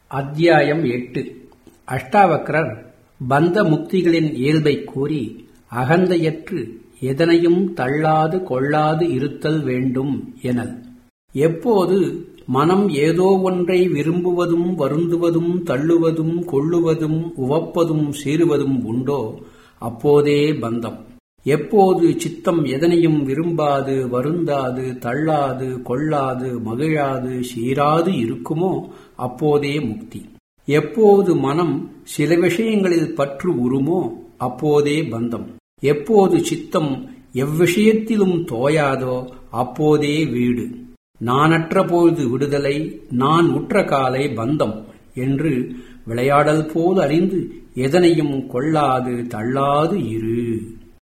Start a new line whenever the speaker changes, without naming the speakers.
அத்தியாயம் எட்டு அஷ்டாவக்ரர் பந்த முக்திகளின் இயல்பைக் கூறி அகந்தையற்று எதனையும் தள்ளாது கொள்ளாது இருத்தல் வேண்டும் எனல் எப்போது மனம் ஏதோ ஒன்றை விரும்புவதும் வருந்துவதும் தள்ளுவதும் கொள்ளுவதும் உவப்பதும் சீறுவதும் உண்டோ அப்போதே பந்தம் எப்போது சித்தம் எதனையும் விரும்பாது வருந்தாது தள்ளாது கொள்ளாது மகிழாது சீராது இருக்குமோ அப்போதே முக்தி எப்போது மனம் சில விஷயங்களில் பற்று உருமோ அப்போதே பந்தம் எப்போது சித்தம் எவ்விஷயத்திலும் தோயாதோ அப்போதே வீடு நானற்ற பொழுது விடுதலை நான் உற்ற காலை பந்தம் என்று விளையாடல் போல் அறிந்து எதனையும் கொள்ளாது தள்ளாது இரு